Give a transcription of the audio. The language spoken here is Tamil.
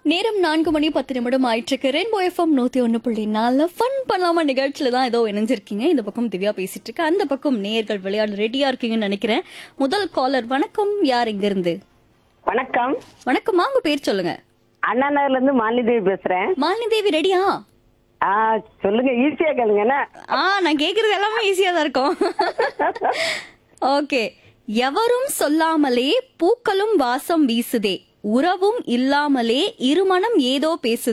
நேரம் நான்கு மணி பத்து நிமிடம் ஆயிட்டிருக்கு ரெயின்போ எஃப்எம் நூத்தி ஒன்று புள்ளி நாலு ஃபன் பண்ணாம நிகழ்ச்சியில தான் ஏதோ இணைஞ்சிருக்கீங்க இந்த பக்கம் திவ்யா பேசிட்டு இருக்கு அந்த பக்கம் நேர்கள் விளையாட ரெடியா இருக்கீங்கன்னு நினைக்கிறேன் முதல் காலர் வணக்கம் யார் இங்க இருந்து வணக்கம் வணக்கம்மா உங்க பேர் சொல்லுங்க அண்ணா நகர்ல இருந்து மாலிதேவி பேசுறேன் மாலினி தேவி ரெடியா ஆ சொல்லுங்க ஈஸியா கேளுங்க என்ன ஆ நான் கேக்குறது எல்லாமே ஈஸியா தான் இருக்கும் ஓகே எவரும் சொல்லாமலே பூக்களும் வாசம் வீசுதே உறவும் இல்லாமலே இருமனம் ஏதோ பேசுதே